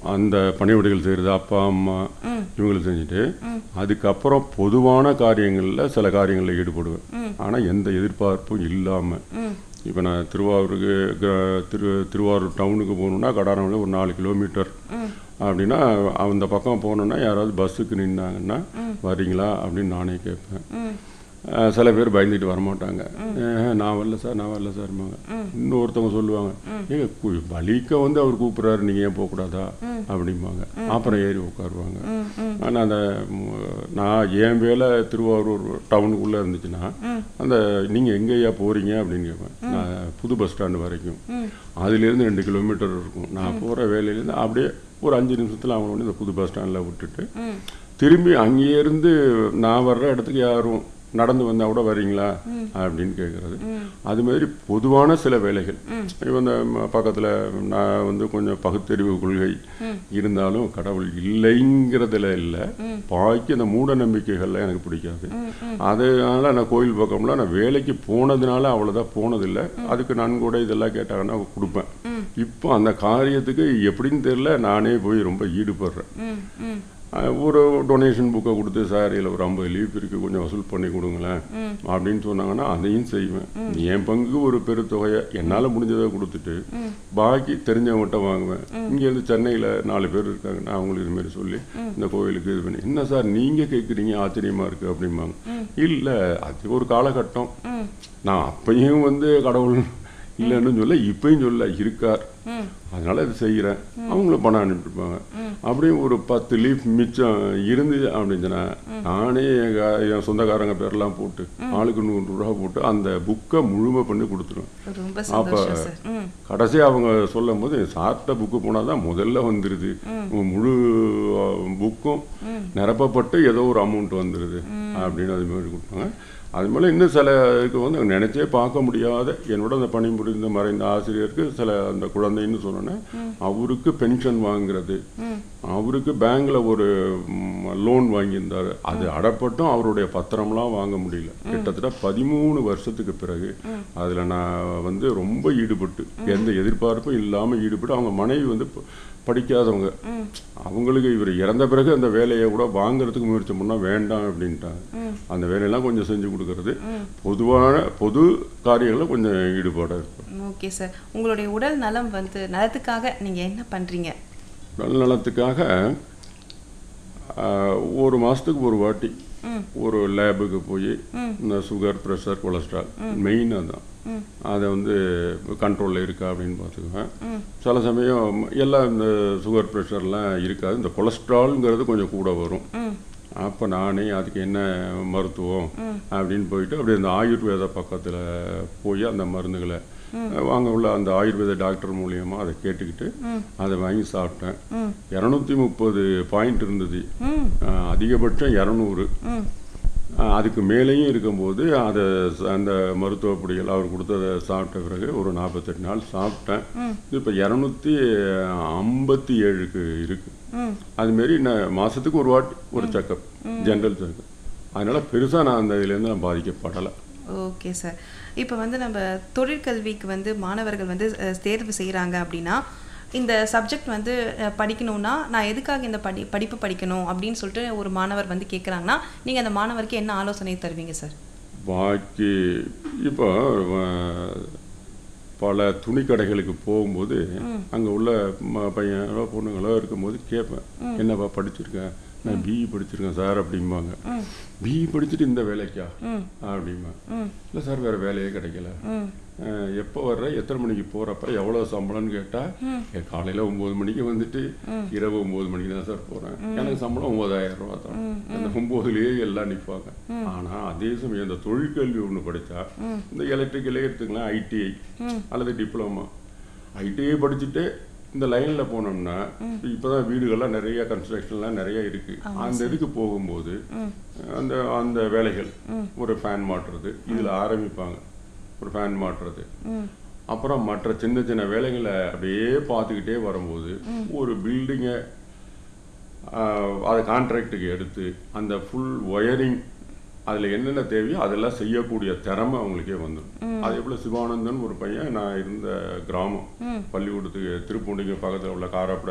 அந்த பணிவிடைகள் செய்கிறது அப்பா அம்மா இவங்களுக்கு செஞ்சுட்டு அதுக்கப்புறம் பொதுவான காரியங்களில் சில காரியங்களில் ஈடுபடுவேன் ஆனால் எந்த எதிர்பார்ப்பும் இல்லாமல் இப்போ நான் திருவாரூருக்கு க- திரு திருவாரூர் டவுனுக்கு போகணுன்னா கடாரம்ல ஒரு நாலு கிலோமீட்டர் அப்படின்னா அந்த பக்கம் போகணுன்னா யாராவது பஸ்ஸுக்கு நின்னாங்கன்னா வரீங்களா அப்படின்னு நானே கேட்பேன் அஹ் சில பேர் பயந்துட்டு வரமாட்டாங்க "ஏஹ், நான் வரல சார் நான் வரல சார்மாங்க இன்னொருத்தவங்க சொல்லுவாங்க ஏங்க கு- வலிக்க வந்து அவர் கூப்பிட்றாரு நீங்கள் ஏன் போகக்கூடாதா அப்படிம்பாங்க அப்புறம் ஏறி உட்காருவாங்க ஆனால் அந்த ம், நான் என் வேலை திருவாரூர் டவுனுக்குள்ளே இருந்துச்சுன்னா அந்த நீங்கள் எங்கேயா போகிறீங்க அப்படின்னு கேட்பேன் நான் புது பஸ் ஸ்டாண்டு வரைக்கும் அதுலேருந்து ரெண்டு கிலோமீட்டர் இருக்கும் நான் போகிற வேலையிலேருந்து அப்படியே ஒரு அஞ்சு நிமிஷத்தில் அவங்க வந்து இந்த புது பஸ் ஸ்டாண்டில் விட்டுட்டு திரும்பி அங்கேயே இருந்து நான் வர்ற இடத்துக்கு யாரும் நடந்து வந்தால் கூட வரீங்களா அப்படின்னு கேட்குறது அது மாதிரி பொதுவான சில வேலைகள் இப்போ இந்த ம- பக்கத்தில் நான் வந்து கொஞ்சம் பகுத்தறிவு கொள்கை இருந்தாலும் கடவுள் இல்லைங்கிறதுல இல்லை பாக்கி அந்த மூட நம்பிக்கைகள்லாம் எனக்கு பிடிக்காது அதனால நான் கோயில் பக்கம்லாம் நான் வேலைக்கு போனதுனால அவ்வளோதான் போனதில்லை அதுக்கு நன்கொடை இதெல்லாம் கேட்டாங்கன்னா கொடுப்பேன் இப்போ அந்த காரியத்துக்கு எப்படின்னு தெரியல நானே போய் ரொம்ப ஈடுபடுறேன் ம் ம் அஹ் ஒரு டொனேஷன் புக்கை கொடுத்து சார் இதில் ஒரு ஐம்பது லீவ் இருக்குது கொஞ்சம் வசூல் பண்ணி கொடுங்களேன் அப்படின்னு சொன்னாங்கன்னா அதையும் செய்வேன் என் பங்கு ஒரு பெருத்தொகையை என்னால் முடிஞ்சதை கொடுத்துட்டு பாக்கி தெரிஞ்சவங்ககிட்ட வாங்குவேன் இங்கேருந்து சென்னையில் நாலு பேர் இருக்காங்கன்னா அவங்களுக்கு இதுமாரி சொல்லி இந்த கோவிலுக்கு இது பண்ணி என்ன சார் நீங்கள் கேட்குறீங்க ஆச்சரியமாக இருக்குது அப்படிம்பாங்க இல்லை அது ஒரு காலகட்டம் நான் அப்பயும் வந்து கடவுள் இல்லைன்னு சொல்ல இப்பயும் சொல்ல இருக்கார் அதனால இது செய்கிறேன் அவங்களும் பணம் அனுப்பியிருப்பாங்க அப்படியும் ஒரு பத்து லீஃப் மிச்சம் இருந்து அப்படின்னு சொன்னா நானே எங்க என் சொந்தக்காரங்க பேர்லாம் போட்டு ஆளுக்கு நூறு ரூபா போட்டு அந்த புக்கை முழுமை பண்ணி கொடுத்துருவேன் ரொம்ப அப்ப சந்தோஷம் சார் ம் கடைசி அவங்க சொல்லும் போது சார்ட்ட புக்கு போனால் தான் முதல்ல வந்துடுது உன் முழு புக்கும் நிரப்பப்பட்டு ஏதோ ஒரு அமௌண்ட் வந்துடுது அப்படின்னு அது மாதிரி கொடுப்பாங்க அது மேலே இன்னும் சில இதுக்கு வந்து நினைச்சே பார்க்க முடியாத என்னோட அந்த பணிபுரிந்த மறைந்த ஆசிரியருக்கு சில அந்த குழந்தைன்னு சொன்னோன்னே அவருக்கு பென்ஷன் வாங்குறது அவருக்கு பேங்க்ல ஒரு லோன் வாங்கியிருந்தாரு அது அடப்பட்டும் அவருடைய பத்திரம்லாம் வாங்க முடியல கிட்டத்தட்ட பதிமூணு வருஷத்துக்கு பிறகு அதில் நான் வந்து ரொம்ப ஈடுபட்டு எந்த எதிர்பார்ப்பும் இல்லாமல் ஈடுபட்டு அவங்க மனைவி வந்து ப- படிக்காதவங்க அவங்களுக்கு இவர் இறந்த பிறகு அந்த வேலையை கூட வாங்குறதுக்கு முயற்சி பண்ணால் வேண்டாம் அப்படின்ட்டாங்க அந்த வேலையெல்லாம் கொஞ்சம் செஞ்சு கொடுக்கறது பொதுவான பொது காரியங்களில் கொஞ்சம் ஈடுபாடாக இருக்கும் ஓகே சார் உங்களுடைய உடல் நலம் வந்து நலத்துக்காக நீங்க என்ன பண்றீங்க உடல் நலத்துக்காக ஆஹ், ஒரு மாதத்துக்கு ஒரு வாட்டி ஒரு லேபுக்கு போய் இந்த சுகர் ப்ரெஷர் கொலஸ்ட்ரால் மெயினாக தான் அதை வந்து கண்ட்ரோலில் இருக்கா அப்படின்னு பார்த்துக்குவேன் சில சமயம் எல்லாம் இந்த சுகர் ப்ரெஷர்லாம் இருக்காது இந்த கொலஸ்ட்ரால்ங்கிறது கொஞ்சம் கூட வரும் அப்போ நானே அதுக்கு என்ன மருத்துவம் அப்படின்னு போயிட்டு அப்படியே இந்த ஆயுர்வேத பக்கத்தில் போய் அந்த மருந்துகளை வாங்க உள்ள அந்த ஆயுர்வேத டாக்டர் மூலியமாக அதை கேட்டுக்கிட்டு அதை வாங்கி சாப்பிட்டேன் இரநூத்தி முப்பது பாயிண்ட் இருந்தது அஹ் அதிகபட்சம் இரநூறு அதுக்கு மேலேயும் இருக்கும்போது அதை ச- அந்த மருத்துவ பொடிகள் அவர் கொடுத்ததை சாப்பிட்ட பிறகு ஒரு நாற்பத்தெட்டு நாள் சாப்பிட்டேன் இப்போ இரநூத்தி ஐம்பத்தி ஏழுக்கு இருக்கு அதுமாரி நான் மாதத்துக்கு ஒரு வாட்டி ஒரு செக்கப் ஜென்ரல் செக்கப் அதனால பெருசாக நான் அந்த இதுலேருந்து நான் பாதிக்கப்படலை ஓகே சார் இப்போ வந்து நம்ம தொழிற்கல்விக்கு வந்து மாணவர்கள் வந்து அஹ், தேர்வு செய்கிறாங்க அப்படின்னா இந்த சப்ஜெக்ட் வந்து அஹ், படிக்கணும்னா நான் எதுக்காக இந்த படி படிப்பு படிக்கணும் அப்படின்னு சொல்லிட்டு ஒரு மாணவர் வந்து கேட்குறாங்கன்னா நீங்கள் அந்த மாணவருக்கு என்ன ஆலோசனை தருவீங்க சார் பாக்கி இப்போ அஹ், பல துணி கடைகளுக்கு போகும்போது அங்கே உள்ள ம- பையனோ பொண்ணுங்களோ இருக்கும்போது கேட்பேன் என்னப்பா படிச்சிருக்கேன் நான் பிஇ படிச்சிருக்கேன் சார் அப்படிம்பாங்க பிஇ படிச்சுட்டு இந்த வேலைக்கா அப்படிம்பாங்க இல்லை சார் வேற வேலையே கிடைக்கல அஹ், எப்போ வர்ற எத்தனை மணிக்கு போகிறப்ப எவ்வளோ சம்பளம்னு கேட்டால் காலையில் ஒம்பது மணிக்கு வந்துட்டு இரவு ஒம்பது மணிக்கு தான் சார் போகிறேன் எனக்கு சம்பளம் ஒம்பதாயிரம் ரூபா தான் அந்த ஒம்போதுலேயே எல்லாம் நிற்பாங்க ஆனால் அதே சமயம் இந்த தொழிற்கல்வி ஒன்று படித்தா இந்த எலக்ட்ரிக்கலே எடுத்துக்கலாம் ஐடிஐ அல்லது டிப்ளமா ஐடிஐ படிச்சுட்டு இந்த லைனில் போனோம்னா இப்போ தான் வீடுகள்லாம் நிறைய கன்ஸ்ட்ரக்ஷன்லாம் நிறைய இருக்குது அந்த இதுக்கு போகும்போது அந்த அந்த வேலைகள் ஒரு ஃபேன் மாட்டுறது இதில் ஆரம்பிப்பாங்க ஒரு ஃபேன் மாட்டுறது அப்புறம் மற்ற சின்ன சின்ன வேலைகளை அப்படியே பார்த்துக்கிட்டே வரும்போது ஒரு பில்டிங்கை அதை கான்ட்ராக்டுக்கு எடுத்து அந்த ஃபுல் ஒயரிங் அதில் என்னென்ன தேவையோ அதெல்லாம் செய்யக்கூடிய திறமை அவங்களுக்கே வந்துடும் அதே போல் சிவானந்தன் ஒரு பையன் நான் இருந்த கிராமம் பள்ளிக்கூடத்துக்கு திருப்பூண்டிக்கு பக்கத்தில் உள்ள காராப்பட